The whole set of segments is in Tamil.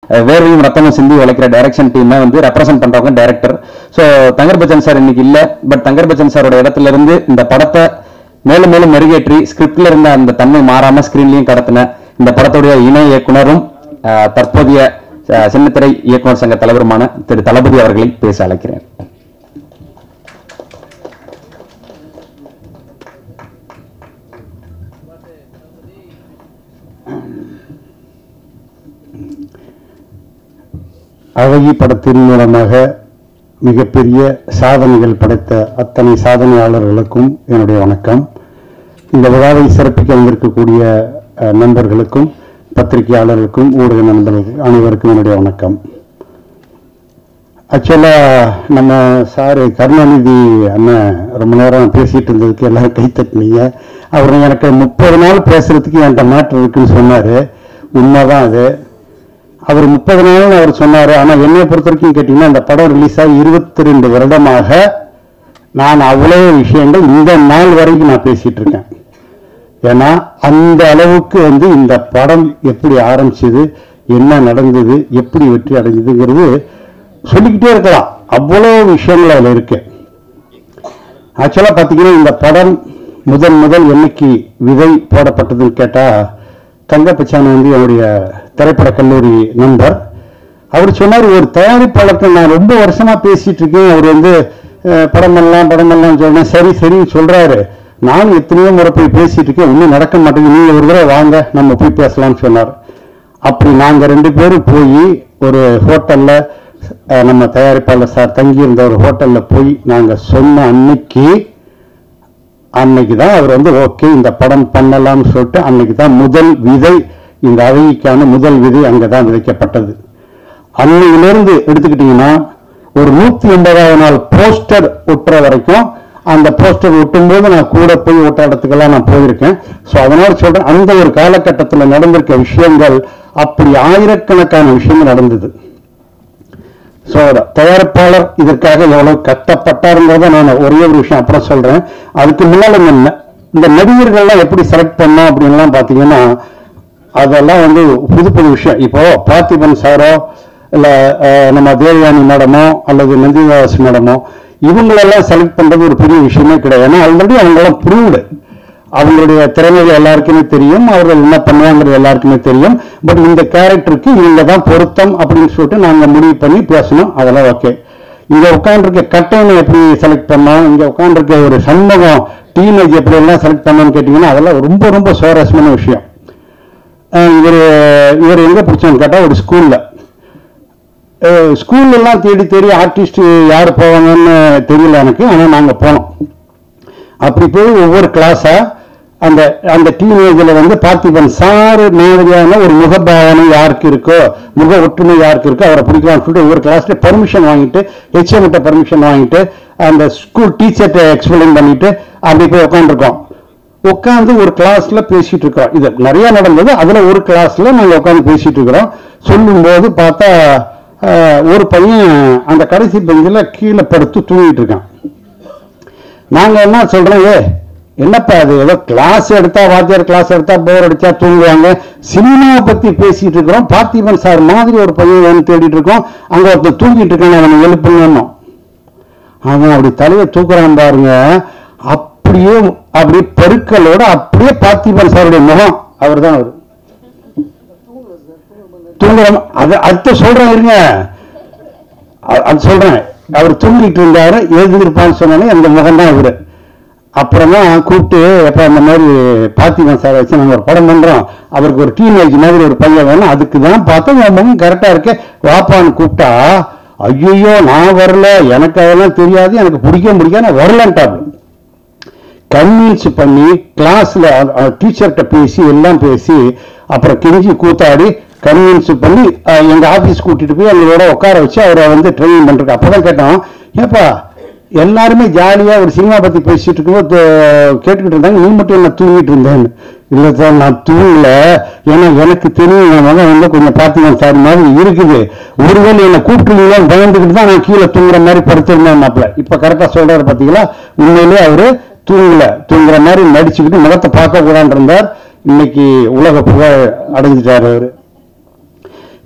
அஹ், வேர்வையும் ரத்தமும் சிந்தி உழைக்கிற டைரக்ஷன் டீமை வந்து ரெப்ரசென்ட் பண்றவங்க director so Thangar Bachan sir இன்னைக்கு இல்ல பட் தங்கர் பச்சன் சாரோட இடத்துல இருந்து இந்த படத்தை மேலும் மேலும் மெருகேற்றி ஸ்கிரிப்ட்ல இருந்த அந்த தன்மை மாறாம ஸ்கிரீன்லயும் கடத்தின இந்த படத்துடைய இணை இயக்குனரும் அஹ், தற்போதைய அஹ், சின்னத்திரை இயக்குனர் சங்க தலைவருமான திரு தளபதி அவர்களை பேச அழைக்கிறேன் அழகி படத்தின் மூலமாக மிகப்பெரிய சாதனைகள் படைத்த அத்தனை சாதனையாளர்களுக்கும் என்னுடைய வணக்கம் இந்த விழாவை சிறப்பிக்க வந்திருக்கக்கூடிய அஹ், நண்பர்களுக்கும் பத்திரிகையாளர்களுக்கும் ஊடக நண்பர்களுக்கும் அனைவருக்கும் என்னுடைய வணக்கம் ஆக்சுவலாக நம்ம சாரு கருணாநிதி அண்ணன் ரொம்ப நேரம் பேசிட்டு இருந்ததுக்கு எல்லாரும் கை தட்டினீங்க அவர் எனக்கு முப்பது நாள் பேசுறதுக்கு என்கிட்ட மேட்ரு இருக்குன்னு சொன்னார் உண்மைதான் அது அவர் முப்பது நாள் அவர் சொன்னாரு ஆனா என்னை பொறுத்த வரைக்கும் கேட்டீங்கன்னா அந்த படம் ரிலீஸ் ஆகி இருபத்தி ரெண்டு வருடமாக நான் அவ்வளவு விஷயங்கள் இந்த நாள் வரைக்கும் நான் பேசிட்டு இருக்கேன் ஏன்னா அந்த அளவுக்கு வந்து இந்த படம் எப்படி ஆரம்பிச்சது என்ன நடந்தது எப்படி வெற்றி அடைஞ்சதுங்கிறது சொல்லிக்கிட்டே இருக்கலாம் அவ்வளவு விஷயங்கள் அதில் இருக்கு ஆக்சுவலா பாத்தீங்கன்னா இந்த படம் முதல் முதல் என்னைக்கு விதை போடப்பட்டதுன்னு கேட்டா தங்க பச்சான் வந்து என்னுடைய திரைப்பட கல்லூரி நண்பர் அவர் சொன்னார் ஒரு தயாரிப்பாளருக்கு நான் ரொம்ப வருஷமா பேசிட்டு இருக்கேன் அவர் வந்து அஹ், படமெல்லாம் படமெல்லாம் சொன்னேன் சரி சரி சொல்றாரு நானும் எத்தனையோ முறை போய் பேசிட்டு இருக்கேன் இன்னும் நடக்க மாட்டேங்குது நீங்க ஒரு தடவை வாங்க நம்ம போய் பேசலாம்னு சொன்னார் அப்படி நாங்க ரெண்டு பேரும் போய் ஒரு ஹோட்டல்ல அஹ், நம்ம தயாரிப்பாளர் சார் தங்கி இருந்த ஒரு ஹோட்டல்ல போய் நாங்க சொன்ன அன்னைக்கு அன்னைக்கு தான் அவர் வந்து ஓகே இந்த படம் பண்ணலாம்னு சொல்லிட்டு அன்னைக்கு தான் முதல் விதை இந்த அழகிக்கான முதல் விதை அங்கே தான் விதைக்கப்பட்டது அன்னையிலிருந்து எடுத்துக்கிட்டீங்கன்னா ஒரு நூத்தி எண்பதாவது நாள் போஸ்டர் ஒட்டுற வரைக்கும் அந்த போஸ்டர் ஒட்டும்போது நான் கூட போய் ஒட்ட இடத்துக்கெல்லாம் நான் போயிருக்கேன் ஸோ அதனால சொல்றேன் அந்த ஒரு காலகட்டத்தில் நடந்திருக்க விஷயங்கள் அப்படி ஆயிரக்கணக்கான விஷயங்கள் நடந்தது ஸோ தயாரிப்பாளர் இதற்காக எவ்வளவு கஷ்டப்பட்டாருங்கிறத நான் ஒரே ஒரு விஷயம் அப்புறம் சொல்றேன் அதுக்கு முன்னால இந்த ந- இந்த நடிகர்கள்லாம் எப்படி செலக்ட் பண்ணோம் அப்படின்லாம் பார்த்தீங்கன்னா அதெல்லாம் வந்து புது புது விஷயம் இப்போ பார்த்திபன் சாரோ இல்ல அஹ், நம்ம தேவயானி மேடமோ அல்லது நந்திதாஸ் மேடமோ இவங்களெல்லாம் செலக்ட் பண்றது ஒரு பெரிய விஷயமே கிடையாது ஏன்னா ஆல்ரெடி அவங்கெல்லாம் ப்ரூவ்டு அவங்களுடைய திறமைகள் எல்லாருக்குமே தெரியும் அவர்கள் என்ன பண்ணுவாங்கிறது எல்லாருக்குமே தெரியும் பட் இந்த கேரக்டருக்கு இவங்க தான் பொருத்தம் அப்படின்னு சொல்லிட்டு நாங்க முடிவு பண்ணி பேசணும் அதெல்லாம் ஓகே இங்க உட்காந்துருக்க கட்டைனை எப்படி செலக்ட் பண்ணோம் இங்க உட்காந்துருக்க ஒரு சண்முகம் டீனேஜ் எப்படி எல்லாம் செலக்ட் பண்ணோம்னு கேட்டீங்கன்னா அதெல்லாம் ரொம்ப ரொம்ப சுவாரஸ்யமான விஷயம் அஹ் இவர் இவர் எங்க பிடிச்சோன்னு கேட்டா ஒரு ஸ்கூல்ல ஸ்கூல்ல எல்லாம் தேடி தேடி ஆர்டிஸ்ட் யார் போவாங்கன்னு தெரியல எனக்கு ஆனா நாங்க போனோம் அப்படி போய் ஒவ்வொரு கிளாஸா அந்த அந்த டீனேஜில் வந்து பார்த்திபன் சார் மாதிரியான ஒரு முகபாவனை யாருக்கு இருக்கோ முக ஒற்றுமை யாருக்கு இருக்கோ அவரை பிடிக்கலாம்னு சொல்லிட்டு ஒவ்வொரு கிளாஸ்ல பெர்மிஷன் வாங்கிட்டு ஹெச்எம் கிட்ட பெர்மிஷன் வாங்கிட்டு அந்த ஸ்கூல் டீச்சர்கிட்ட எக்ஸ்பிளைன் பண்ணிட்டு அப்படி போய் உட்காந்துருக்கோம் உட்காந்து ஒரு கிளாஸ்ல பேசிட்டு இருக்கிறோம் இது நிறைய நடந்தது அதுல ஒரு கிளாஸ்ல நாங்க உட்காந்து பேசிட்டு இருக்கிறோம் சொல்லும்போது பார்த்தா ஆஹ், ஒரு பையன் அந்த கடைசி பெஞ்சில் கீழே படுத்து தூங்கிட்டு இருக்கான் நாங்க என்ன சொல்றோம் ஏ என்னப்பா அது ஏதோ கிளாஸ் எடுத்தா வாத்தியார் கிளாஸ் எடுத்தா போர் அடிச்சா தூங்குவாங்க சினிமாவை பத்தி பேசிட்டு இருக்கிறோம் பார்த்திபன் சார் மாதிரி ஒரு பையன் வேணும் தேடிட்டு இருக்கோம் அங்க ஒருத்தன் தூங்கிட்டு இருக்கான் அவனை எழுப்புங்கன்னு அவன் அப்படி தலையை தூக்குறான் பாருங்க அப்படியே அப்படியே பெருக்கலோட அப்படியே பார்த்திபன் சாருடைய முகம் அவர் தான் அவர் தூங்குற அது அடுத்த சொல்றேன் இருங்க அ- அது சொல்றேன் அவர் தூங்கிட்டு இருந்தாரு எழுதிருப்பான்னு சொன்னாலே அந்த முகம் தான் இவரு அப்புறமா கூப்பிட்டு எப்ப அந்த மாதிரி பார்த்திபன் சார் வச்சு நாங்க ஒரு படம் பண்றோம் அவருக்கு ஒரு டீனேஜ் மாதிரி ஒரு பையன் வேணும் அதுக்கு தான் பார்த்தா என் முகம் கரெக்டா இருக்கு வாப்பான்னு கூப்பிட்டா ஐயோ நான் வரல எனக்கு அதெல்லாம் தெரியாது எனக்கு பிடிக்கவும் பிடிக்காது நான் வரலன்ட்டாரு கன்வின்ஸ் பண்ணி கிளாஸ்ல டீச்சர்கிட்ட பேசி எல்லாம் பேசி அப்புறம் கெஞ்சி கூத்தாடி கன்வின்ஸ் பண்ணி அஹ், எங்க ஆபீஸ் கூட்டிட்டு போய் அவங்களோட உட்கார வச்சு அவரை வந்து ட்ரைனிங் பண்றது அப்பதான் கேட்டோம் ஏப்பா எல்லாருமே ஜாலியா ஒரு சினிமா பத்தி பேசிட்டு இருக்கும்போது தோ- கேட்டுக்கிட்டு இருந்தாங்க நீ மட்டும் என்ன தூங்கிட்டு இருந்தேன்னு இல்ல சார் நான் தூங்கல ஏன்னா எனக்கு தெரியும் என் மகன் வந்து கொஞ்சம் பார்த்திபன் சார் மாதிரி இருக்குது ஒருவேளை என்னை கூப்பிட்டுருவீங்கன்னு பயந்துக்கிட்டு தான் நான் கீழே தூங்குற மாதிரி படுத்திருந்தேன் மாப்பிள்ள இப்ப கரெக்டா சொல்றாரு பாத்தீங்களா உண்மையிலேயே அவரு தூங்கல தூங்குற மாதிரி நடிச்சுக்கிட்டு முகத்தை பார்க்க கூடாது இருந்தார் இன்னைக்கு உலக புகழ் அடைஞ்சிட்டாரு அவரு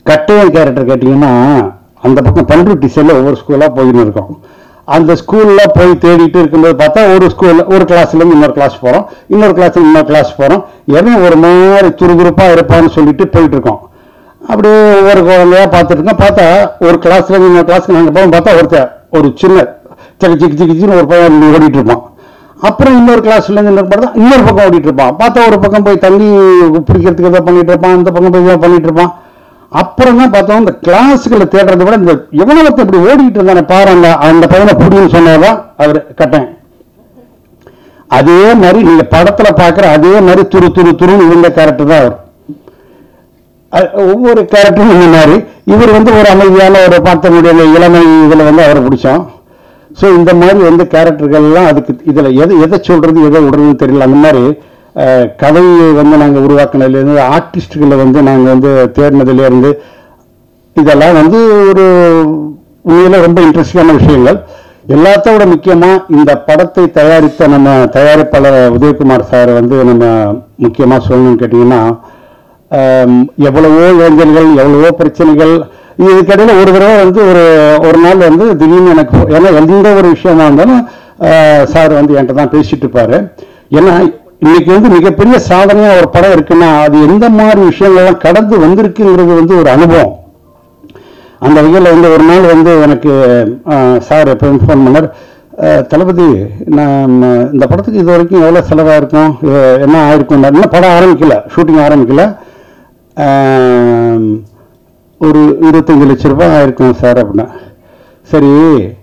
கட்டையன் கேரக்டர் கேட்டிங்கன்னா அந்த பக்கம் பண்ருட்டி செல்ல ஒவ்வொரு ஸ்கூலாக போயின்னு இருக்கோம் அந்த ஸ்கூலில் போய் தேடிட்டு இருக்கும்போது பார்த்தா ஒரு ஸ்கூல் ஒரு கிளாஸ்லேருந்து இன்னொரு கிளாஸ் போகிறோம் இன்னொரு கிளாஸ்ல இன்னொரு கிளாஸ் போகிறோம் எவன் ஒரு மாதிரி துருதுருப்பாக இருப்பான்னு சொல்லிட்டு போயிட்டு இருக்கோம் அப்படியே ஒவ்வொரு குழந்தையா பார்த்துட்டு இருக்கோம் பார்த்தா ஒரு கிளாஸ்ல இருந்து இன்னொரு கிளாஸ்க்கு நாங்கள் போவோம் பார்த்தா ஒருத்தர் ஒரு சின்ன சக்கு சிக்கு சிக்கிச்சின்னு ஒரு பையன் ஓடிட்டு இருப்பான் அப்புறம் இன்னொரு கிளாஸ்ல இருந்து இன்னொரு பார்த்தா இன்னொரு பக்கம் ஓடிட்டு இருப்பான் பார்த்தா ஒரு பக்கம் போய் தண்ணி பிடிக்கிறதுக்கு ஏதோ பண்ணிட்டு இருப்பான் இந்த பக்கம் போய் ஏதோ பண்ணிட்டு இருப்பான் அப்புறம் தான் பார்த்தோம் இந்த கிளாஸுகளை தேடுறதை விட இந்த எவ்வளவு ஒருத்தன் இப்படி ஓடிட்டு இருந்தானே பாரு அந்த அந்த பையனை புடின்னு சொன்னாதான் அவர் கட்டேன் அதே மாதிரி நீங்க படத்துல பாக்குற அதே மாதிரி துரு துரு துருன்னு இருந்த கேரக்டர் தான் அவர் அ- ஒவ்வொரு கேரக்டரும் இந்த மாதிரி இவர் வந்து ஒரு அமைதியான ஒரு பார்த்த முடியாத இளமை இதுல வந்து அவரை பிடிச்சோம் ஸோ இந்த மாதிரி வந்து கேரக்டர்கள்லாம் அதுக்கு இதுல எதை எதை சொல்றது எதை விடுறதுன்னு தெரியல அந்த மாதிரி அஹ், கதையை வந்து நாங்க உருவாக்குனதுலேருந்து ஆர்டிஸ்டுகளை வந்து நாங்க வந்து தேடினதுல இருந்து இதெல்லாம் வந்து ஒரு உண்மையில ரொம்ப இன்ட்ரெஸ்டிங்கான விஷயங்கள் எல்லாத்த விட முக்கியமா இந்த படத்தை தயாரித்த நம்ம தயாரிப்பாளர் உதயகுமார் சார் வந்து நம்ம முக்கியமா சொல்லணும்னு கேட்டீங்கன்னா ஆம், எவ்வளவோ இளைஞர்கள் எவ்வளவோ பிரச்சனைகள் இதுக்கிடையில ஒரு தடவை வந்து ஒரு ஒரு நாள் வந்து திடீர்னு எனக்கு phone- ஏன்னா எந்த ஒரு விஷயமா இருந்தாலும் சார் வந்து என்கிட்ட தான் பேசிட்டு இருப்பாரு ஏன்னா இன்னைக்கு வந்து மிகப்பெரிய சாதனையா ஒரு படம் இருக்குன்னா அது எந்த மாதிரி விஷயங்கள்லாம் கடந்து வந்திருக்குங்கிறது வந்து ஒரு அனுபவம் அந்த வகையில் வந்து ஒரு நாள் வந்து எனக்கு சார் எப்பவும் ஃபோன் பண்ணார் அஹ், தளபதி நான் இந்த படத்துக்கு இது வரைக்கும் எவ்வளோ செலவாக இருக்கும் எ- என்ன ஆயிருக்கும் இன்னும் படம் ஆரம்பிக்கல ஷூட்டிங் ஆரம்பிக்கல ஆம், ஒரு இருபத்தஞ்சு லட்ச ரூபாய் ஆயிருக்கும் சார் அப்படின்னா சரி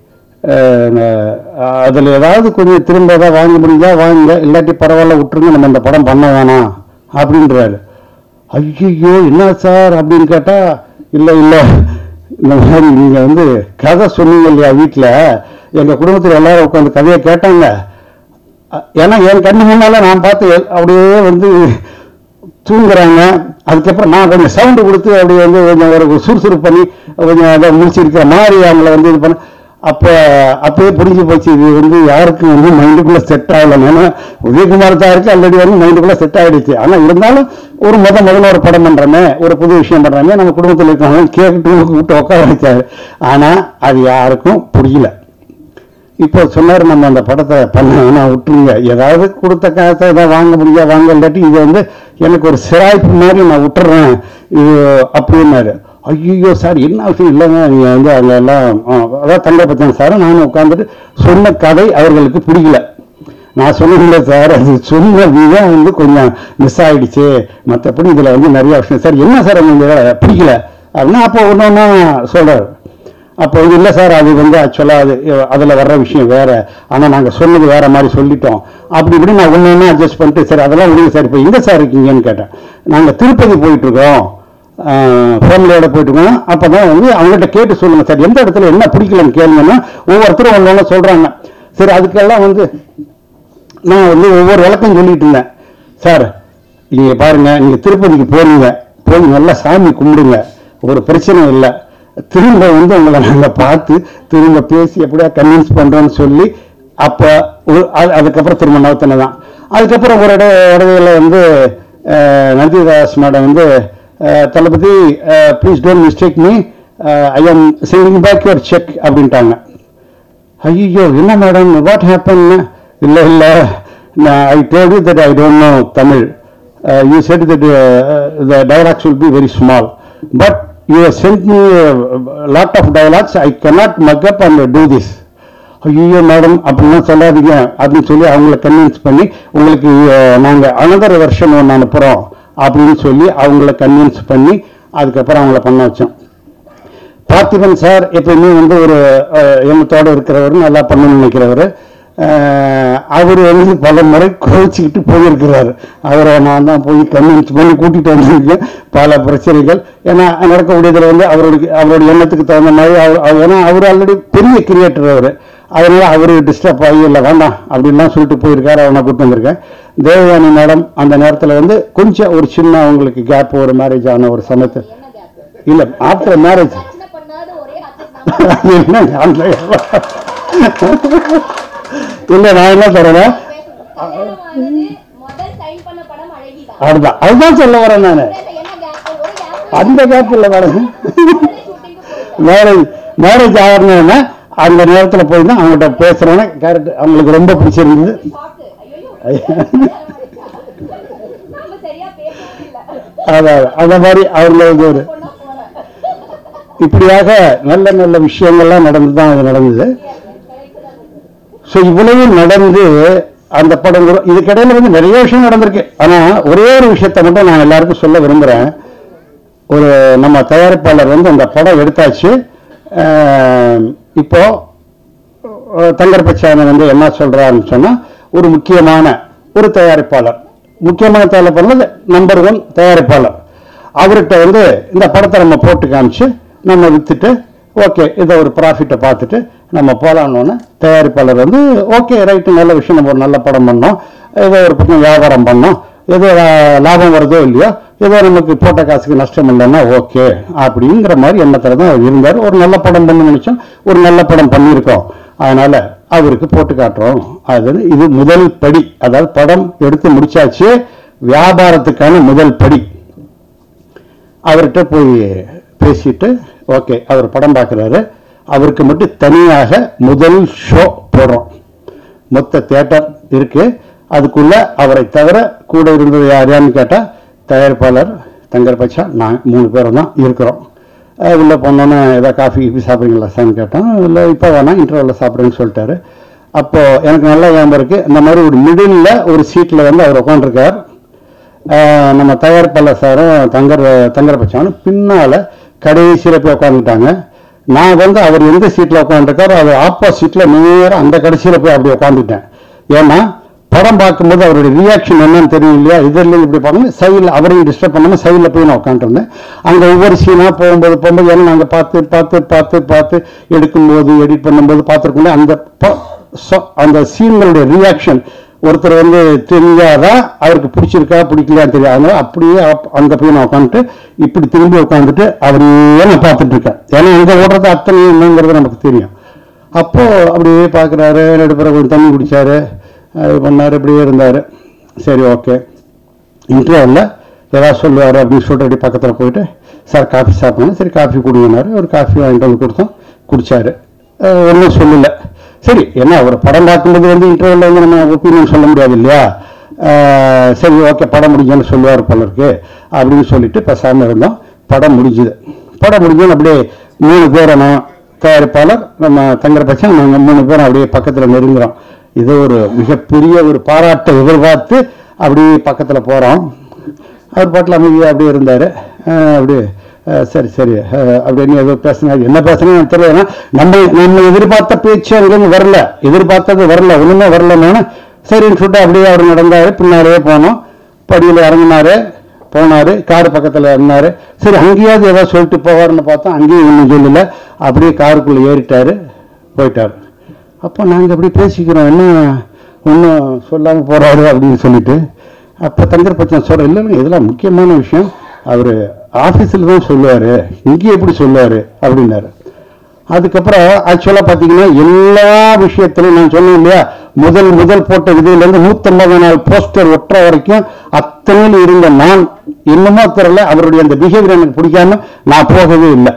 அதில் ஏதாவது கொஞ்சம் திரும்ப ஏதாவது வாங்க முடிஞ்சா வாங்க இல்லாட்டி பரவாயில்ல விட்டுருங்க நம்ம இந்த படம் பண்ண வேணாம் அப்படின்றாரு ஐயோ என்ன சார் அப்படின்னு கேட்டா இல்ல இல்ல இந்த மாதிரி நீங்க வந்து கதை சொன்னீங்க இல்லையா வீட்டுல எங்க குடும்பத்துல எல்லாரும் உட்காந்து கதையை கேட்டாங்க அ- ஏன்னா என் கண்ணு முன்னால நான் பார்த்து எல்- அப்படியே வந்து தூங்குறாங்க அதுக்கப்புறம் நான் கொஞ்சம் சவுண்டு கொடுத்து அப்படியே வந்து கொஞ்சம் ஒரு சுறுசுறுப்பு பண்ணி கொஞ்சம் அதை முடிச்சிருக்கிற மாதிரி அவங்கள வந்து இது பண்ண அப்போ அப்பயே புரிஞ்சு போச்சு இது வந்து யாருக்கும் வந்து மைண்டுக்குள்ள செட் ஆகல ஏன்னா உதயகுமார் சாருக்கு ஆல்ரெடி வந்து மைண்டுக்குள்ள செட் ஆயிடுச்சு ஆனா இருந்தாலும் ஒரு முத முதல்ல ஒரு படம் பண்றோமே ஒரு புது விஷயம் பண்றோமே நம்ம குடும்பத்தில் இருக்கவங்க கேட்டு கூப்பிட்டு உட்கார வச்சாரு ஆனா அது யாருக்கும் புரியல இப்போ சொன்னார் நம்ம அந்த படத்தை பண்ண வேணாம் விட்டுருங்க ஏதாவது கொடுத்த காசை ஏதாவது வாங்க முடியா வாங்க இல்லாட்டி இது வந்து எனக்கு ஒரு சிராய்ப்பு மாதிரி நான் விட்டுறேன் இது அப்படின்னாரு ஐயோ சார் என்ன விஷயம் இல்லைங்க நீங்கள் வந்து அங்கே எல்லாம் ஆ, அதான் தங்கப்பச்சன் சார் நானும் உட்காந்துட்டு சொன்ன கதை அவர்களுக்கு பிடிக்கல நான் சொன்னதில்ல சார் அது சொன்ன விதம் வந்து கொஞ்சம் மிஸ் ஆயிடுச்சு மற்றபடி இதில் வந்து நிறைய விஷயம் சார் என்ன சார் உங்களுக்கு பிடிக்கல அப்படின்னா அப்போ ஒன்று ஒன்றா சொல்கிறார் அப்போ இது இல்லை சார் அது வந்து ஆக்சுவலாக அது அதில் வர்ற விஷயம் வேற ஆனால் நாங்கள் சொன்னது வேற மாதிரி சொல்லிட்டோம் அப்படி இப்படி நான் ஒன்று ஒன்று அட்ஜஸ்ட் பண்ணிட்டு சரி அதெல்லாம் விடுங்க சார் இப்போ எங்கே சார் இருக்கீங்கன்னு கேட்டேன் நாங்கள் திருப்பதி போயிட்டு இருக்கோம் ஃபேமிலியோட போயிட்டு இருக்கோம் அப்போ தான் வந்து அவங்ககிட்ட கேட்டு சொல்லுங்க சார் எந்த இடத்துல என்ன பிடிக்கலன்னு கேளுங்கன்னா ஒவ்வொருத்தரும் ஒன்று ஒன்று சொல்கிறாங்க சரி அதுக்கெல்லாம் வந்து நான் வந்து ஒவ்வொரு விளக்கம் சொல்லிட்டு இருந்தேன் சார் நீங்க பாருங்க நீங்க திருப்பதிக்கு போறீங்க போய் நல்லா சாமி கும்பிடுங்க ஒரு பிரச்சனை இல்லை திரும்ப வந்து உங்களை நாங்க பார்த்து திரும்ப பேசி எப்படியா கன்வின்ஸ் பண்றோம்னு சொல்லி அப்ப ஒரு அது- அதுக்கப்புறம் திரும்ப நவத்தனை தான் அதுக்கப்புறம் ஒரு இட இடத்துல வந்து அஹ், நந்திதாஸ் மேடம் வந்து அஹ், Thalapathi please don't mistake me I am sending back your cheque அப்படின்ட்டாங்க ஐயோ என்ன மேடம் வாட் ஹேப்பன் இல்ல இல்ல I told you that I don't know Tamil you said that the dialogues will be very small but you sent me lot of dialogues I cannot mug up and do this ஐயோ மேடம் அப்படிலாம் சொல்லாதீங்க அப்படின்னு சொல்லி அவங்கள கன்வின்ஸ் பண்ணி உங்களுக்கு அஹ், நாங்க அனதர் வெர்ஷன் ஒன்று அனுப்புறோம் அப்படின்னு சொல்லி அவங்கள கன்வின்ஸ் பண்ணி அதுக்கப்புறம் அவங்கள பண்ண வச்சோம் பார்த்திபன் சார் எப்பயுமே வந்து ஒரு அஹ், எண்ணத்தோட இருக்கிறவர் நல்லா பண்ணணும்னு நினைக்கிறவர் அவர் வந்து பல முறை கோவிச்சுக்கிட்டு போயிருக்கிறாரு அவரை நான் தான் போய் கன்வின்ஸ் பண்ணி கூட்டிட்டு வந்திருக்கேன் பல பிரச்சனைகள் ஏன்னா நடக்கக்கூடியதில் வந்து அவருடைய அவருடைய எண்ணத்துக்கு தகுந்த மாதிரி அவர் அவர் ஏன்னா அவர் ஆல்ரெடி பெரிய கிரியேட்டர் அவர் அதனால அவர் டிஸ்டர்ப் ஆகி இல்லை வேண்டாம் அப்படின்லாம் சொல்லிட்டு போயிருக்காரு அவனை கூட்டு வந்திருக்கேன் தேவயானி மேடம் அந்த நேரத்தில் வந்து கொஞ்சம் ஒரு சின்ன அவங்களுக்கு கேப் ஒரு மேரேஜ் ஆன ஒரு சமயத்து என்ன கேப் இல்லை ஆஃப்டர் மேரேஜ் பிரச்சனை பண்ணாத ஒரே ஆர்டிஸ்ட் அது என்ன அந்த இல்ல நான் என்ன சொல்றேன் கல்யாணம் ஆனது முதல் சைன் பண்ண படம் அழகிதான் அதுதான் அதுதான் சொல்ல வரேன் நான் என்ன கேப் ஒரு கேப் அந்த கேப்பில் மேடம் மேரேஜ் மேரேஜ் ஆகணும்னா அந்த நேரத்துல போய் தான் அவங்ககிட்ட பேசுறோன்னா கேரக்டர் அவங்களுக்கு ரொம்ப பிடிச்சிருந்தது நம்ம சரியா பேசவே இல்ல அதான் அந்த மாதிரி அவங்களுக்கு ஒரு பொண்ணா போறேன் இப்படியாக நல்ல நல்ல விஷயங்கள்லாம் நடந்து தான் அது நடந்தது ஸோ இவ்வளவு நடந்து அந்த படம் கூட- இதுக்கிடையில வந்து நிறைய விஷயம் நடந்திருக்கு ஆனா ஒரே ஒரு விஷயத்தை மட்டும் நான் எல்லாருக்கும் சொல்ல விரும்புறேன் ஒரு நம்ம தயாரிப்பாளர் வந்து அந்த படம் எடுத்தாச்சு அஹ், இப்போ அஹ், தங்கர் பச்சானை வந்து என்ன சொல்றாருன்னு சொன்னா ஒரு முக்கியமான ஒரு தயாரிப்பாளர் முக்கியமான தயாரிப்பாளர் நம்பர் ஒன் தயாரிப்பாளர் அவர்கிட்ட வந்து இந்த படத்தை நம்ம போட்டு காமிச்சு நம்ம வித்துட்டு ஓகே இதை ஒரு ப்ராஃபிட்டை பார்த்துட்டு நம்ம போலான்னு தயாரிப்பாளர் வந்து ஓகே ரைட்டு நல்ல விஷயம் நம்ம ஒரு நல்ல படம் பண்ணோம் ஏதோ ஒரு பக்கம் வியாபாரம் பண்ணோம் ஏதோ லா- லாபம் வருதோ இல்லையோ ஏதோ நமக்கு போட்ட காசுக்கு நஷ்டம் இல்லைன்னா ஓகே அப்படிங்கிற மாதிரி எண்ணத்தில் தான் அவர் இருந்தார் ஒரு நல்ல படம் பண்ண நினைச்சோம் ஒரு நல்ல படம் பண்ணியிருக்கோம் அதனால அவருக்கு போட்டு காட்டுறோம் அது இது முதல் படி அதாவது படம் எடுத்து முடிச்சாச்சு வியாபாரத்துக்கான முதல் படி அவர்கிட்ட போய் பேசிட்டு ஓகே அவர் படம் பார்க்குறாரு அவருக்கு மட்டும் தனியாக முதல் ஷோ போடுறோம் மொத்த தியேட்டர் இருக்கு அதுக்குள்ள அவரை தவிர கூட இருந்தது யார் யாருன்னு கேட்டால் தயாரிப்பாளர் தங்கர் பச்சா நான் மூணு பேரும் தான் இருக்கிறோம் அஹ் உள்ள போனோன்னே ஏதாவது காஃபி கீஃபி சாப்பிட்றீங்களா சார்னு கேட்டோம் இல்லை இப்போ வேணாம் இன்டர்வலில் சாப்பிட்றேன்னு சொல்லிட்டாரு அப்போ எனக்கு நல்லா ஞாபகம் இருக்கு இந்த மாதிரி ஒரு மிடில் ஒரு சீட்டில் வந்து அவர் உட்காந்துருக்கார் ஆஹ் நம்ம தயாரிப்பாளர் சாரும் தங்கர் தங்கர் பச்சானும் பின்னால கடைசியில் போய் உட்காந்துட்டாங்க நான் வந்து அவர் எந்த சீட்டில் உட்காந்துருக்காரோ அது ஆப்போசிட்டில் நேராக அந்த கடைசியில் போய் அப்படி உட்காந்துட்டேன் ஏன்னா படம் பார்க்கும்போது அவருடைய ரியாக்ஷன் என்னன்னு தெரியும் இல்லையா இதில் இப்படி பார்க்கணும் சைடில் அவரையும் டிஸ்டர்ப் பண்ணாமல் சைடில் போய் நான் உட்காந்துருந்தேன் அங்கே ஒவ்வொரு சீனாக போகும்போது போகும்போது ஏன்னா நாங்கள் பார்த்து பார்த்து பார்த்து பார்த்து எடுக்கும்போது எடிட் பண்ணும்போது பார்த்துருக்கோம் அந்த ப- சொ- அந்த சீன்களுடைய ரியாக்ஷன் ஒருத்தர் வந்து தெரியாதான் அவருக்கு பிடிச்சிருக்கா பிடிக்கலையான்னு தெரியாது அதனால அப்படியே அப்- அங்க போய் நான் உட்காந்துட்டு இப்படி திரும்பி உட்காந்துட்டு அவரையே நான் பார்த்துட்டு இருக்கேன் ஏன்னா அங்க ஓடுறது அத்தனை என்னங்கிறது நமக்கு தெரியும் அப்போ அப்படியே பார்க்குறாரு நடுப்புற கொஞ்சம் தண்ணி குடிச்சாரு அது பண்ணாரு இப்படியே இருந்தாரு சரி ஓகே இன்டர்வலில் ஏதாவது சொல்லுவார் அப்படின்னு சொல்லிட்டு அப்படி பக்கத்தில் போயிட்டு சார் காஃபி சாப்பிடணும் சரி காஃபி குடிங்கினாரு ஒரு காஃபி வாங்கிட்டு வந்து கொடுத்தோம் குடிச்சாரு ஒன்றும் சொல்லல சரி என்ன ஒரு படம் பார்க்கும்போது வந்து இன்டர்வலில் வந்து நம்ம ஒப்பீனியன் சொல்ல முடியாது இல்லையா அஹ் சரி ஓகே படம் முடிஞ்சேன்னு சொல்லுவார் போல இருக்கு அப்படின்னு சொல்லிட்டு பேசாமல் இருந்தோம் படம் முடிஞ்சுது படம் முடிஞ்சோன்னு அப்படியே மூணு பேரும் நான் தயாரிப்பாளர் நம்ம தங்கரபட்சம் நாங்கள் மூணு பேரும் அப்படியே பக்கத்தில் நெருங்குறோம் இது ஒரு மிகப்பெரிய ஒரு பாராட்டை எதிர்பார்த்து அப்படியே பக்கத்தில் போகிறோம் அவர் பாட்டில் அமைதியாக அப்படியே இருந்தார் அப்படியே அஹ், சரி சரி அஹ், அப்படின்னு ஏதோ பேசினாரு என்ன பேசுனேன்னு எனக்கு தெரியல ஏன்னா நம்ம நம்ம எதிர்பார்த்த பேச்சு அங்கேருந்து வரல எதிர்பார்த்தது வரல ஒன்றுமே வரலன்னு சரின்னு சொல்லிட்டு அப்படியே அவர் நடந்தார் பின்னாடியே போனோம் படியில் இறங்கினாரு போனாரு கார் பக்கத்தில் இருந்தாரு சரி அங்கேயாவது ஏதோ சொல்லிட்டு போவார்னு பார்த்தா அங்கேயும் ஒன்றும் சொல்லல அப்படியே காருக்குள்ளே ஏறிட்டாரு போயிட்டாரு அப்போ நாங்கள் அப்படி பேசிக்கிறோம் என்ன ஒன்றும் சொல்லாமல் போறாரு அப்படின்னு சொல்லிட்டு அப்போ தங்கர் பச்சன் சொல்ற இல்லை இல்லைங்க இதெல்லாம் முக்கியமான விஷயம் அவர் ஆஃபீஸில் தான் சொல்லுவார் இங்கே எப்படி சொல்லுவார் அப்படின்னாரு அதுக்கப்புறம் ஆக்சுவலாக பார்த்தீங்கன்னா எல்லா விஷயத்திலையும் நான் சொன்னேன் இல்லையா முதல் முதல் போட்ட இதுலேருந்து நூற்றம்பது நாள் போஸ்டர் ஒட்டுற வரைக்கும் அத்தனையில் இருந்த நான் என்னமோ தெரியல அவருடைய அந்த பிஹேவியர் எனக்கு பிடிக்காம நான் போகவே இல்லை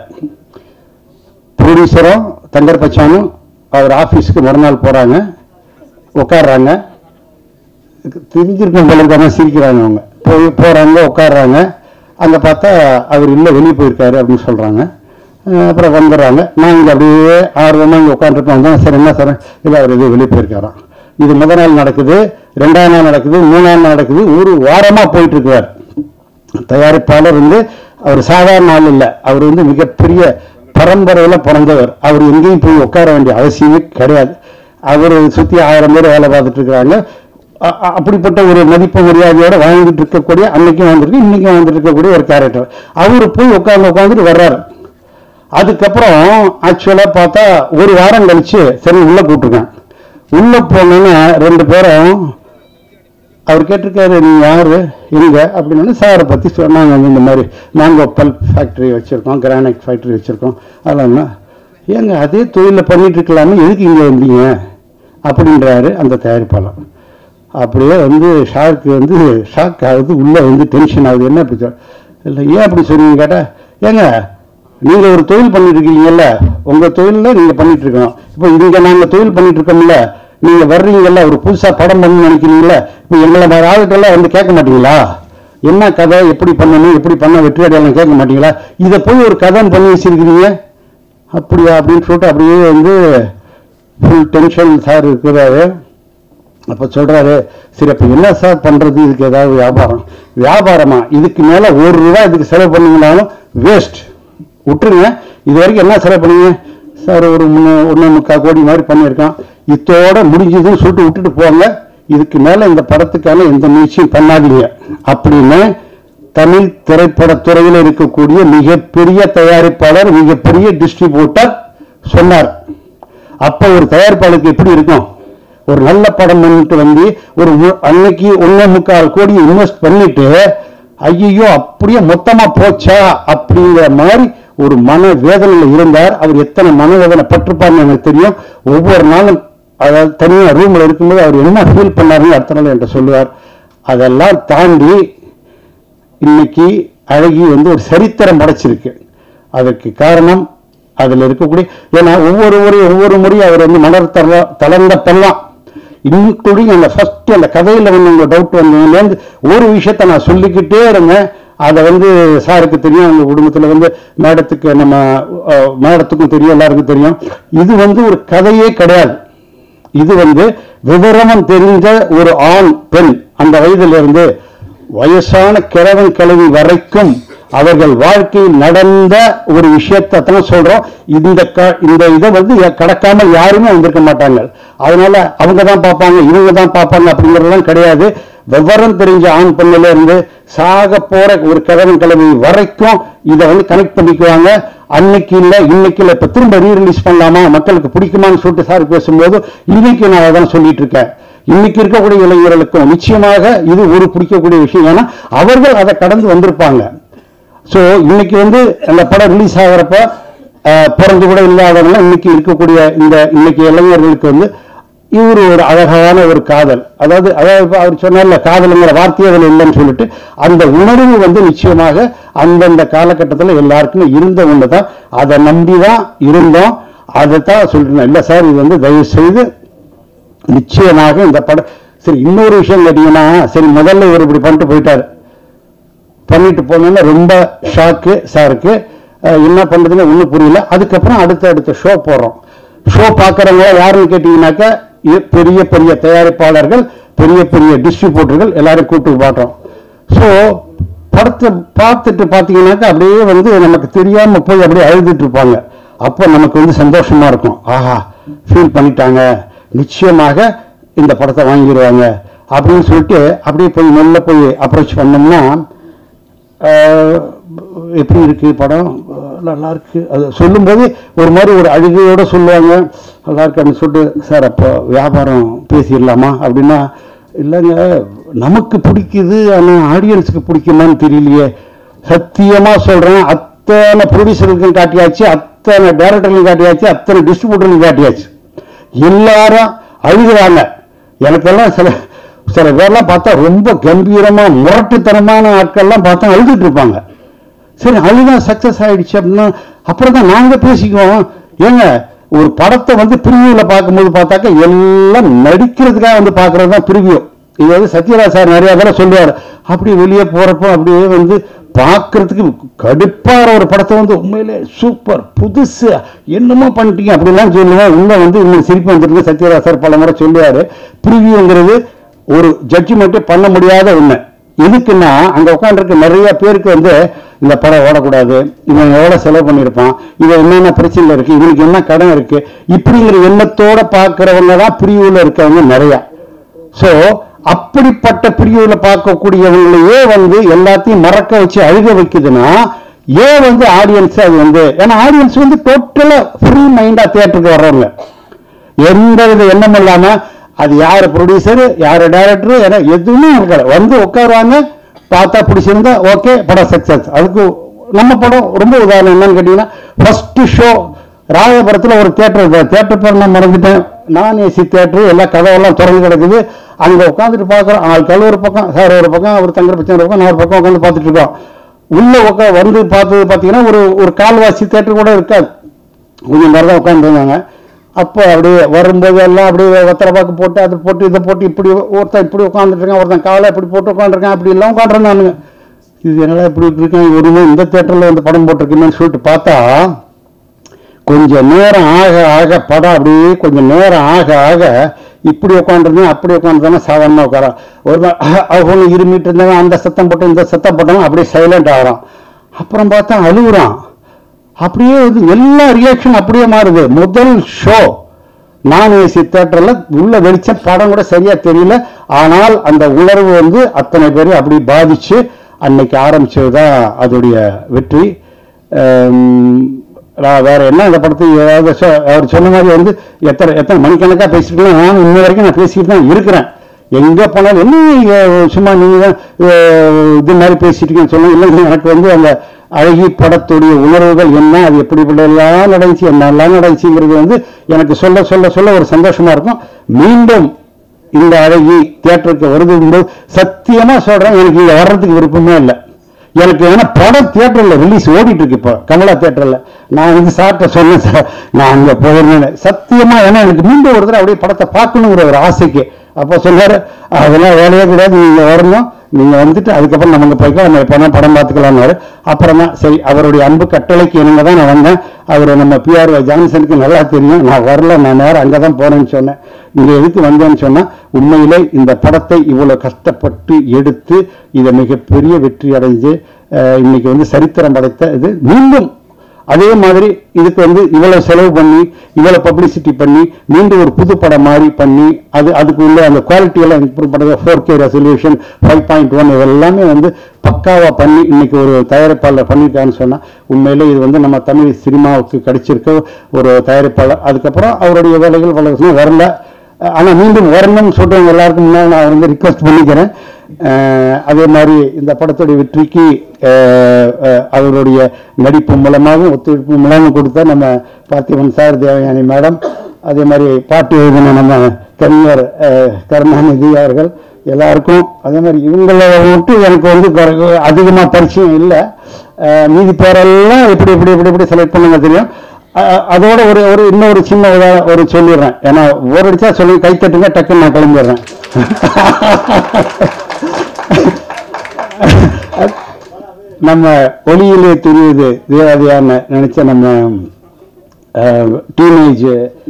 ப்ரொடியூசரும் தங்கர் பச்சானும் அவர் ஆஃபீஸுக்கு மறுநாள் போகிறாங்க உட்காடுறாங்க தெரிஞ்சிருக்கும் போல இருக்காம சிரிக்கிறாங்க அவங்க போய் போகிறாங்க உட்காடுறாங்க அங்கே பார்த்தா அவர் இல்லை வெளியே போயிருக்காரு அப்படின்னு சொல்கிறாங்க அப்புறம் வந்துடுறாங்க நான் இங்கே அப்படியே ஆர்வமாக இங்கே உட்காந்துருப்போம் தான் சரி என்ன சார் இல்லை அவர் எதுவும் வெளியே போயிருக்காராம் இது முதல் நாள் நடக்குது ரெண்டாம் நாள் நடக்குது மூணாம் நாள் நடக்குது ஒரு வாரமாக போயிட்டு இருக்கார் தயாரிப்பாளர் வந்து அவர் சாதாரண ஆள் இல்லை அவர் வந்து மிகப்பெரிய பரம்பரையில பிறந்தவர் அவர் எங்கேயும் போய் உட்கார வேண்டிய அவசியமே கிடையாது அவர் சுத்தி ஆயிரம் பேர் வேலை பார்த்துட்டு இருக்கிறாங்க அ- அ- அப்படிப்பட்ட ஒரு மதிப்பு மரியாதையோட வாழ்ந்துட்டு இருக்கக்கூடிய அன்னைக்கும் வாழ்ந்துருக்கு இன்னைக்கும் வாழ்ந்துட்டு இருக்கக்கூடிய ஒரு கேரக்டர் அவரு போய் உட்கார்ந்து உட்காந்துட்டு வர்றாரு அதுக்கப்புறம் ஆக்சுவலா பார்த்தா ஒரு வாரம் கழிச்சு சரி உள்ள கூப்பிட்டுருக்கேன் உள்ள போனோன்னா ரெண்டு பேரும் அவர் கேட்டிருக்காரு நீ யாரு எங்க அப்படின்னு சாரை பத்தி சொன்னாங்க வந்து இந்த மாதிரி நாங்க பல்ப் ஃபேக்டரி வச்சிருக்கோம் கிரானைட் ஃபேக்டரி வச்சிருக்கோம் அதெல்லாம் ஏங்க அதே தொழில பண்ணிட்டு இருக்கலாமே எதுக்கு இங்க வந்தீங்க அப்படின்றாரு அந்த தயாரிப்பாளர் அப்படியே வந்து ஷாக்கு வந்து ஷாக் ஆகுது உள்ள வந்து டென்ஷன் ஆகுது என்ன இப்படி சொல்- இல்லை ஏன் அப்படி சொல்றீங்க கேட்டா ஏங்க நீங்க ஒரு தொழில் பண்ணிட்டு இருக்கீங்கல்ல உங்க தொழில நீங்க பண்ணிட்டு இருக்கோம் இப்போ இங்க நாங்க தொழில் பண்ணிட்டு இருக்கோம்ல நீங்க வர்றீங்கல்ல ஒரு புதுசா படம் பண்ணணும்னு நினைக்கிறீங்களா இப்போ எங்களை மாதிரி ஆளுக்கெல்லாம் வந்து கேட்க மாட்டீங்களா என்ன கதை எப்படி பண்ணணும் எப்படி பண்ண வெற்றி அடையாளம் கேட்க மாட்டீங்களா இதை போய் ஒரு கதைன்னு பண்ணி வச்சிருக்கிறீங்க அப்படியா அப்படின்னு சொல்லிட்டு அப்படியே வந்து ஃபுல் டென்ஷன் சார் இருக்கிறாரு அப்ப சொல்றாரு சரி அப்ப என்ன சார் பண்றது இதுக்கு ஏதாவது வியாபாரம் வியாபாரமா இதுக்கு மேல ஒரு ரூபாய் இதுக்கு செலவு பண்ணீங்கனாலும் வேஸ்ட் விட்டுருங்க இது வரைக்கும் என்ன செலவு பண்ணீங்க சார் ஒரு மூணு ஒன்று முக்கால் கோடி மாதிரி பண்ணியிருக்கான் இத்தோட முடிஞ்சதுன்னு சொல்லிட்டு விட்டுட்டு போங்க இதுக்கு மேல இந்த படத்துக்கான எந்த முயற்சியும் பண்ணாதீங்க அப்படின்னு தமிழ் திரைப்படத்துறையில் இருக்கக்கூடிய மிகப்பெரிய தயாரிப்பாளர் மிகப்பெரிய டிஸ்ட்ரிபியூட்டர் சொன்னார் அப்ப ஒரு தயாரிப்பாளருக்கு எப்படி இருக்கும் ஒரு நல்ல படம் பண்ணிட்டு வந்து ஒரு மு- அன்னைக்கு ஒன்னே முக்கால் கோடி இன்வெஸ்ட் பண்ணிட்டு ஐயோ அப்படியே மொத்தமா போச்சா அப்படிங்கிற மாதிரி ஒரு மன வேதனையில இருந்தார் அவர் எத்தனை மனவேதனை பட்டிருப்பார்னு எனக்கு தெரியும் ஒவ்வொரு நாளும் அதாவது தனியா ரூம்ல இருக்கும்போது அவர் என்ன ஃபீல் பண்ணாருன்னு அடுத்த நாள் என்கிட்ட சொல்லுவார் அதெல்லாம் தாண்டி இன்னைக்கு அழகி வந்து ஒரு சரித்திரம் படைச்சிருக்கு அதற்கு காரணம் அதுல இருக்கக்கூடிய ஏன்னா ஒவ்வொரு முறையும் ஒவ்வொரு முறையும் அவர் வந்து மலர் தள தளர்ந்த பல்லாம் இன்க்ளூடிங் அந்த ஃபர்ஸ்ட் அந்த கதையில வந்து உங்க டவுட் வந்ததுலேருந்து ஒரு விஷயத்த நான் சொல்லிக்கிட்டே இருந்தேன் அதை வந்து சாருக்கு தெரியும் அவங்க குடும்பத்துல வந்து மேடத்துக்கு நம்ம அஹ், மேடத்துக்கும் தெரியும் எல்லாருக்கும் தெரியும் இது வந்து ஒரு கதையே கிடையாது இது வந்து விவரமும் தெரிந்த ஒரு ஆண் பெண் அந்த வயதிலிருந்து வயசான கிழவன் கிழவி வரைக்கும் அவர்கள் வாழ்க்கையில் நடந்த ஒரு விஷயத்தை தான் சொல்றோம் இந்த க- இந்த இதை வந்து ய- கடக்காம யாருமே வந்திருக்க மாட்டாங்க அதனால அவங்க தான் பார்ப்பாங்க இவங்க தான் பார்ப்பாங்க அப்படிங்கறதெல்லாம் கிடையாது விவரம் தெரிஞ்ச ஆண் பெண்ணில இருந்து சாக போற ஒரு கிழவன் கிழவி வரைக்கும் இதை வந்து கனெக்ட் பண்ணிக்குவாங்க அன்னைக்கு இல்ல இன்னைக்கு இல்ல இப்ப திரும்ப ரீ ரிலீஸ் பண்ணலாமா மக்களுக்கு பிடிக்குமான்னு சொல்லிட்டு சார் பேசும்போது இன்னைக்கு நான் அதான் சொல்லிட்டு இருக்கேன் இன்னைக்கு இருக்கக்கூடிய இளைஞர்களுக்கும் நிச்சயமாக இது ஒரு பிடிக்கக்கூடிய விஷயம் ஏன்னா அவர்கள் அதை கடந்து வந்திருப்பாங்க சோ இன்னைக்கு வந்து அந்த படம் ரிலீஸ் ஆகிறப்ப அஹ், பிறந்து கூட இல்லாதவங்க இன்னைக்கு இருக்கக்கூடிய இந்த இன்னைக்கு இளைஞர்களுக்கு வந்து இவர் ஒரு அழகான ஒரு காதல் அதாவது அதாவது இப்ப அவர் சொன்னார்ல காதலுங்கிற வார்த்தையே அதில் இல்லைன்னு சொல்லிட்டு அந்த உணர்வு வந்து நிச்சயமாக அந்தந்த காலகட்டத்தில் எல்லாருக்குமே இருந்த ஒன்று தான் அதை நம்பி தான் இருந்தோம் அதை தான் சொல்லிட்டு இல்லை சார் இது வந்து தயவு செய்து நிச்சயமாக இந்த படம் சரி இன்னொரு விஷயம் கேட்டீங்கன்னா சரி முதல்ல இவர் இப்படி பண்ணிட்டு போயிட்டாரு பண்ணிட்டு போனோன்னா ரொம்ப ஷாக்கு சாருக்கு அஹ் என்ன பண்றதுன்னு ஒன்றும் புரியல அதுக்கப்புறம் அடுத்த அடுத்த ஷோ போடுறோம் ஷோ பார்க்குறவங்க யாருன்னு கேட்டீங்கன்னாக்கா இது பெரிய பெரிய தயாரிப்பாளர்கள் பெரிய பெரிய டிஸ்ட்ரிபியூட்டர்கள் எல்லாரும் கூப்பிட்டு பாடுறோம் ஸோ படத்தை பார்த்துட்டு பார்த்தீங்கன்னாக்கா அப்படியே வந்து நமக்கு தெரியாம போய் அப்படியே அழுதுட்டு இருப்பாங்க அப்போ நமக்கு வந்து சந்தோஷமா இருக்கும் ஆஹா ஃபீல் பண்ணிட்டாங்க நிச்சயமாக இந்த படத்தை வாங்கிடுவாங்க அப்படின்னு சொல்லிட்டு அப்படியே போய் மெல்ல போய் அப்ரோச் பண்ணோம்னா ஆஹ், எப்படி இருக்கு படம் ஆஹ், நல்லா இருக்கு அது சொல்லும்போது ஒரு மாதிரி ஒரு அழுகையோட சொல்லுவாங்க நல்லா இருக்கு அப்படின்னு சொல்லிட்டு சார் அப்போ வியாபாரம் பேசிடலாமா அப்படின்னா இல்லைங்க நமக்கு பிடிக்குது ஆனால் ஆடியன்ஸுக்கு பிடிக்குமான்னு தெரியலையே சத்தியமா சொல்றேன் அத்தனை ப்ரொடியூசர்களுக்கும் காட்டியாச்சு அத்தனை டைரக்டர்களுக்கும் காட்டியாச்சு அத்தனை டிஸ்ட்ரிபியூட்டர்களுக்கும் காட்டியாச்சு எல்லாரும் அழுகுறாங்க எனக்கெல்லாம் சில சில பேர்லாம் பார்த்தா ரொம்ப கம்பீரமா முரட்டுத்தனமான ஆட்கள்லாம் பார்த்தா அழுதுட்டு இருப்பாங்க சரி அழுதா சக்சஸ் ஆயிடுச்சு அப்படின்னா அப்புறம் தான் நாங்க பேசிக்குவோம் ஏங்க ஒரு படத்தை வந்து பிரிவியூல பார்க்கும்போது பார்த்தாக்க எல்லாம் நடிக்கிறதுக்காக வந்து பார்க்கறது தான் பிரிவியூ இது வந்து சத்யராஜ் சார் நிறைய தடவை சொல்லுவார் அப்படி வெளியே போறப்போ அப்படியே வந்து பார்க்கறதுக்கு கடுப்பான ஒரு படத்தை வந்து உண்மையிலே சூப்பர் புதுசு என்னமோ பண்ணிட்டீங்க அப்படிலாம் சொல்லுவோம் உள்ள வந்து இன்னும் சிரிப்பு வந்துருக்கு சத்யராஜ் சார் பல முறை சொல்லுவாரு ப்ரிவியூங்கிறது ஒரு ஜட்ஜ்மெண்ட்டே பண்ண முடியாத ஒண்ணு எதுக்குன்னா அங்க உட்காந்துருக்க நிறைய பேருக்கு வந்து இந்த படம் ஓடக்கூடாது இவன் எவ்வளவு செலவு பண்ணியிருப்பான் இவன் என்னென்ன பிரச்சனை இருக்கு இவனுக்கு என்ன கடன் இருக்கு இப்படிங்கிற எண்ணத்தோட பார்க்கறவங்க தான் பிரிவுல இருக்கவங்க நிறைய சோ அப்படிப்பட்ட பிரிவுல பார்க்கக்கூடியவங்களையே வந்து எல்லாத்தையும் மறக்க வச்சு அழுக வைக்குதுன்னா ஏன் வந்து ஆடியன்ஸ் அது வந்து ஏன்னா ஆடியன்ஸ் வந்து டோட்டலா ஃப்ரீ மைண்டா தியேட்டருக்கு வர்றவங்க எந்த வித எண்ணம் இல்லாம அது யாரு ப்ரொடியூசர் யாரு டைரக்டர் ஏன்னா எதுவுமே இருக்காது வந்து உட்காருவாங்க பார்த்தா பிடிச்சிருந்தா ஓகே படம் சக்சஸ் அதுக்கு நம்ம படம் ரொம்ப உதாரணம் என்னன்னு கேட்டீங்கன்னா ஃபர்ஸ்ட் ஷோ ராயபுரத்துல ஒரு தியேட்டர் தியேட்டர் பேர் நான் மறந்துட்டேன் நான் ஏசி தியேட்டர் எல்லா கதவெல்லாம் திறந்து கிடக்குது அங்க உட்காந்துட்டு பார்க்குறோம் ஆள் கல் ஒரு பக்கம் சார் ஒரு பக்கம் அவர் தங்கர் பச்சன் ஒரு பக்கம் நான் ஒரு பக்கம் உட்காந்து பார்த்துட்டு இருக்கோம் உள்ள உட்கா வந்து பார்த்தது பார்த்தீங்கன்னா ஒரு ஒரு கால்வாசி தேட்டர் கூட இருக்காது கொஞ்சம் நேரம் தான் உட்காந்துருந்தாங்க அப்போ அப்படியே வரும்போது எல்லாம் அப்படியே வெத்தலை பாக்கு போட்டு அதை போட்டு இதை போட்டு இப்படி ஒருத்தன் இப்படி உட்காந்துருக்கான் ஒருத்தன் காலை இப்படி போட்டு உட்காந்துருக்கான் அப்படி எல்லாம் உட்காந்துருந்தானுங்க இது என்னடா இப்படி இருக்கேன் ஒருமே இந்த தேட்டரில் வந்து படம் போட்டிருக்கீங்கன்னு சொல்லிட்டு பார்த்தா கொஞ்சம் நேரம் ஆக ஆக படம் அப்படியே கொஞ்சம் நேரம் ஆக ஆக இப்படி உட்காந்துருந்தேன் அப்படி உட்காந்துருந்தேன் சாதாரணமாக உட்கார ஒரு நாள் அவங்க இருமிட்டு இருந்தாங்க அந்த சத்தம் போட்டு இந்த சத்தம் போட்டாங்க அப்படியே சைலண்ட் ஆகிறான் அப்புறம் பார்த்தா அழுகுறான் அப்படியே வந்து எல்லா ரியாக்ஷன் அப்படியே மாறுது முதல் ஷோ நான் ஏசி தேட்டரில் உள்ள வெளிச்சம் படம் கூட சரியா தெரியல ஆனால் அந்த உணர்வு வந்து அத்தனை பேரையும் அப்படி பாதிச்சு அன்னைக்கு ஆரம்பிச்சது தான் அதோடைய வெற்றி ஆம், நான் வேற என்ன இந்த படத்தை ஏதாவது சொ- அவர் சொன்ன மாதிரி வந்து எத்தனை எத்தனை மணிக்கணக்காக பேசிட்டு நான் இன்ன வரைக்கும் நான் பேசிக்கிட்டு தான் இருக்கிறேன் எங்க போனாலும் என்ன நீங்க சும்மா நீங்க தான் அஹ், இது மாதிரி பேசிட்டு இருக்கீங்கன்னு சொன்னா இல்லை எனக்கு வந்து அந்த அழகி படத்துடைய உணர்வுகள் என்ன அது எப்படி இப்படியெல்லாம் நடந்துச்சு என்னெல்லாம் நடந்துச்சுங்கிறது வந்து எனக்கு சொல்ல சொல்ல சொல்ல ஒரு சந்தோஷமா இருக்கும் மீண்டும் இந்த அழகி தியேட்டருக்கு வருதுங்கும்போது சத்தியமா சொல்றேன் எனக்கு இங்க வர்றதுக்கு விருப்பமே இல்லை எனக்கு ஏன்னா படம் தியேட்டர்ல ரிலீஸ் ஓடிட்டு இருக்கு இப்போ கமலா தியேட்டர்ல நான் வந்து சார்ட்ட சொன்னேன் சார் நான் அங்க போயிருந்தேன் சத்தியமா ஏன்னா எனக்கு மீண்டும் ஒரு தடவை அப்படியே படத்தை பார்க்கணுங்கிற ஒரு ஆசைக்கு அப்போ சொன்னாரு அதெல்லாம் வேலையே கிடையாது நீங்க வரணும் நீங்க வந்துட்டு அதுக்கப்புறம் நம்ம போய்க்கலாம் நம்ம எப்போ படம் பார்த்துக்கலாம்னாரு அப்புறம் தான் சரி அவருடைய அன்பு கட்டளைக்கு இணங்க தான் நான் வந்தேன் அவர் நம்ம பிஆர் ஜான்சனுக்கு நல்லா தெரியும் நான் வரல நான் நேரம் அங்கே தான் போறேன்னு சொன்னேன் இங்க எதுக்கு வந்தேன்னு சொன்னா உண்மையிலே இந்த படத்தை இவ்வளவு கஷ்டப்பட்டு எடுத்து இதை மிகப்பெரிய வெற்றி அடைஞ்சு அஹ், இன்னைக்கு வந்து சரித்திரம் படைத்த இது மீண்டும் அதே மாதிரி இதுக்கு வந்து இவ்வளவு செலவு பண்ணி இவ்வளவு பப்ளிசிட்டி பண்ணி மீண்டும் ஒரு புது படம் மாதிரி பண்ணி அது அதுக்கு உள்ள அந்த குவாலிட்டி எல்லாம் இம்ப்ரூவ் பண்ணுறது four K resolution five point one இதெல்லாமே வந்து பக்காவா பண்ணி இன்னைக்கு ஒரு தயாரிப்பாளர் பண்ணியிருக்கான்னு சொன்னா உண்மையிலே இது வந்து நம்ம தமிழ் சினிமாவுக்கு கிடைச்சிருக்க ஒரு தயாரிப்பாளர் அதுக்கப்புறம் அவருடைய வேலைகள் பல விஷயம் வரல ஆனா மீண்டும் வரணும்னு சொல்றவங்க எல்லாருக்கும் முன்னாடி நான் வந்து ரிக்வஸ்ட் பண்ணிக்கிறேன் அஹ் அதே மாதிரி இந்த படத்துடைய வெற்றிக்கு அஹ், அஹ், அவருடைய நடிப்பு மூலமாகவும் ஒத்துழைப்பு மூலமாகவும் கொடுத்த நம்ம பார்த்திபன் சார் தேவயானி மேடம் அதே மாதிரி பாட்டு எழுதின நம்ம கவிஞர் அஹ், கருணாநிதி அவர்கள் எல்லாருக்கும் அதே மாதிரி இவங்களை விட்டு எனக்கு வந்து பிறகு அதிகமா பரிச்சயம் இல்லை அஹ், மீதி பேரெல்லாம் எப்படி எப்படி எப்படி எப்படி செலக்ட் பண்ணுங்க தெரியும் அஹ், அதோட ஒரு ஒரு இன்னொரு சின்ன உதா- ஒரு சொல்லிடுறேன் ஏன்னா ஒரு அடிச்சா சொல்லி கை தட்டுங்க டக்குன்னு நான் கிளம்பிடுறேன் நம்ம ஒளியிலே தெரியுது தேவாதியான்னு நினைச்ச நம்ம டீனேஜ்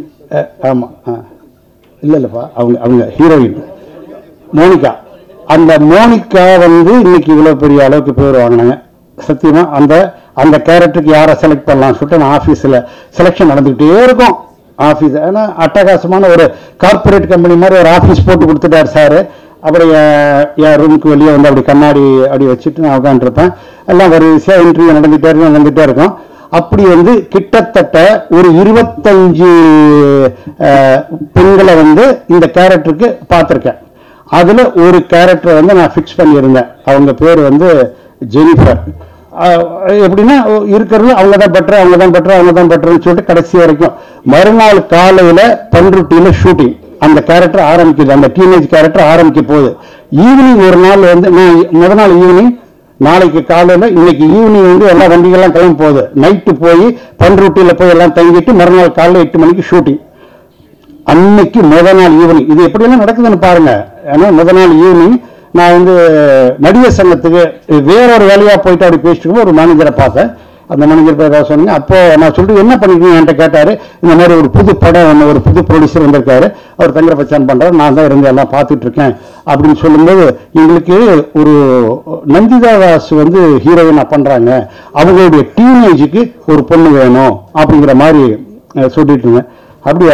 ஆமா ஆ. இல்ல இல்லப்பா அவங்க அவங்க ஹீரோயின் மோனிகா அந்த மோனிகா வந்து இன்னைக்கு இவ்வளவு பெரிய அளவுக்கு பேர் வாங்கினாங்க சத்தியமா அந்த அந்த கேரக்டருக்கு யாரை செலக்ட் பண்ணலாம் சொல்லிட்டு நான் ஆஃபீஸில் செலெக்ஷன் நடந்துக்கிட்டே இருக்கும் ஆஃபீஸ் ஏன்னா அட்டகாசமான ஒரு கார்ப்பரேட் கம்பெனி மாதிரி ஒரு ஆஃபீஸ் போட்டு கொடுத்துட்டார் சார் அப்புறம் என் என் ரூமுக்கு வெளியே வந்து அப்படி கண்ணாடி அப்படி வச்சுட்டு நான் உட்காந்துருப்பேன் எல்லாம் வரிசையாக இன்டர்வியூ நடந்துகிட்டே இருக்கும் நடந்துகிட்டே இருக்கும் அப்படி வந்து கிட்டத்தட்ட ஒரு இருபத்தஞ்சு அஹ், பெண்களை வந்து இந்த கேரக்டருக்கு பார்த்துருக்கேன் அதுல ஒரு கேரக்டர் வந்து நான் ஃபிக்ஸ் பண்ணியிருந்தேன் அவங்க பேர் வந்து ஜெனிஃபர் அஹ், எப்படின்னா இருக்கிறது அவங்க தான் பெட்டர் அவங்க தான் பெட்டர் அவங்க தான் பெட்டர்னு சொல்லிட்டு கடைசி வரைக்கும் மறுநாள் காலையில பன்ருட்டியில ஷூட்டிங் அந்த கேரக்டர் ஆரம்பிக்குது அந்த டீனேஜ் கேரக்டர் ஆரம்பிக்க போகுது ஈவினிங் ஒரு நாள் வந்து நான் முத நாள் ஈவினிங் நாளைக்கு காலையில இன்னைக்கு ஈவினிங் வந்து எல்லா வண்டிகள்லாம் கிளம்பி போகுது நைட்டு போய் பன்ருட்டியில போய் எல்லாம் தங்கிட்டு மறுநாள் காலைல எட்டு மணிக்கு ஷூட்டிங் அன்னைக்கு முத நாள் ஈவினிங் இது எப்படியெல்லாம் நடக்குதுன்னு பாருங்க ஏன்னா முத நாள் ஈவினிங் நான் வந்து நடிகர் சங்கத்துக்கு வேறொரு வேலையா போயிட்டு அப்படி பேசிட்டு இருக்கும்போது ஒரு மேனேஜரை பார்த்தேன் அந்த மேனேஜர் பேர் ஏதாவது சொன்னீங்க அப்போ நான் சொல்லிட்டு என்ன பண்ணிருக்கீங்க என்கிட்ட கேட்டாரு இந்த மாதிரி ஒரு புது படம் ஒண்ணு, ஒரு புது ப்ரொடியூசர் வந்திருக்காரு அவர் தங்கர பச்சான் பண்றாரு நான் தான் இருந்து எல்லாம் பார்த்துட்டு இருக்கேன் அப்படின்னு சொல்லும்போது எங்களுக்கு ஒரு நந்திதா தாஸ் வந்து ஹீரோயினா பண்றாங்க அவங்களுடைய டீனேஜுக்கு ஒரு பொண்ணு வேணும் அப்படிங்கிற மாதிரி அஹ், சொல்லிட்டு இருந்தேன் அப்படியா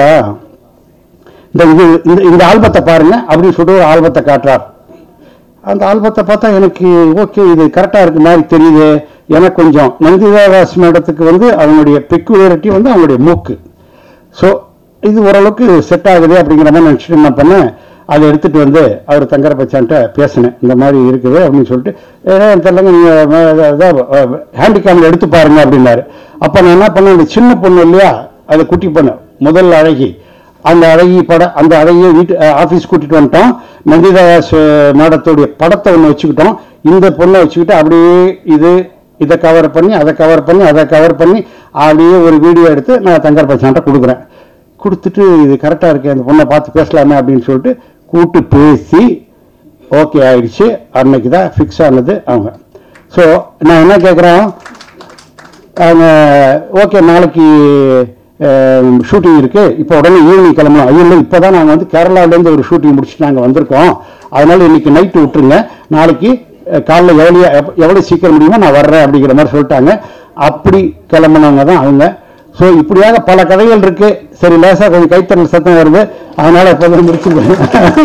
இந்த இது இந்த இந்த ஆல்பத்தை பாருங்க அப்படின்னு சொல்லிட்டு ஒரு ஆல்பத்தை காட்டுறார் அந்த ஆல்பத்தை பார்த்தா எனக்கு ஓகே இது கரெக்டாக இருக்கு மாதிரி தெரியுது எனக்கு கொஞ்சம் நந்திதாதாஸ் மேடத்துக்கு வந்து அவங்களுடைய பெக்குலாரிட்டி வந்து அவங்களுடைய மூக்கு ஸோ இது ஓரளவுக்கு செட் ஆகுது அப்படிங்கிற மாதிரி நினச்சிட்டு என்ன பண்ணேன் அதை எடுத்துட்டு வந்து அவர் தங்கர பச்சான்ட்ட பேசினேன் இந்த மாதிரி இருக்குது அப்படின்னு சொல்லிட்டு ஏன்னா தெரியலங்க நீங்கள் ஹேண்டிகேமில் எடுத்து பாருங்க அப்படின்னாரு அப்போ நான் என்ன பண்ணேன் இந்த சின்ன பொண்ணு இல்லையா அதை குட்டி பொண்ணு முதல் அழகி அந்த அழகி படம் அந்த அழகியை வீட்டு ஆஃபீஸ் கூட்டிட்டு வந்துட்டோம் நந்திதாஸ் மேடத்துடைய படத்தை ஒன்று வச்சுக்கிட்டோம் இந்த பொண்ணை வச்சுக்கிட்டு அப்படியே இது இதை கவர் பண்ணி அதை கவர் பண்ணி அதை கவர் பண்ணி அப்படியே ஒரு வீடியோ எடுத்து நான் தங்கர் பச்சான்ட்ட கொடுக்குறேன் கொடுத்துட்டு இது கரெக்டாக இருக்கு அந்த பொண்ணை பார்த்து பேசலாமே அப்படின்னு சொல்லிட்டு கூட்டு பேசி ஓகே ஆயிடுச்சு அன்னைக்கு தான் ஃபிக்ஸ் ஆனது அவங்க ஸோ நான் என்ன கேட்குறேன் அவங்க ஓகே நாளைக்கு ஷூட்டிங் இருக்கு இப்போ உடனே ஈவினிங் கிளம்பணும் ஐயோ இல்லை இப்போ தான் நாங்கள் வந்து கேரளாவிலேருந்து ஒரு ஷூட்டிங் முடிச்சுட்டு நாங்கள் வந்திருக்கோம் அதனால இன்னைக்கு நைட்டு விட்டுருங்க நாளைக்கு அஹ், காலைல எவ்வளோ எவ்வளோ சீக்கிரம் முடியுமோ நான் வர்றேன் அப்படிங்கிற மாதிரி சொல்லிட்டாங்க அப்படி கிளம்புனவங்க தான் அவங்க ஸோ இப்படியாக பல கதைகள் இருக்கு சரி லேசாக கொஞ்சம் கைத்தறல் சத்தம் வருது அதனால இப்போ முடிச்சுக்கிறேன்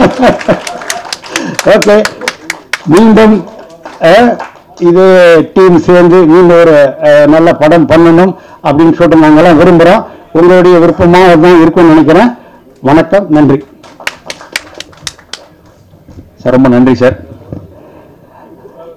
ஓகே மீண்டும் அஹ், இது டீம் சேர்ந்து மீண்டும் ஒரு அஹ், நல்ல படம் பண்ணணும் அப்படின்னு சொல்லிட்டு நாங்கெல்லாம் விரும்புகிறோம் உங்களுடைய விருப்பமாக தான் இருக்கும்னு நினைக்கிறேன் வணக்கம் நன்றி சார் ரொம்ப நன்றி சார்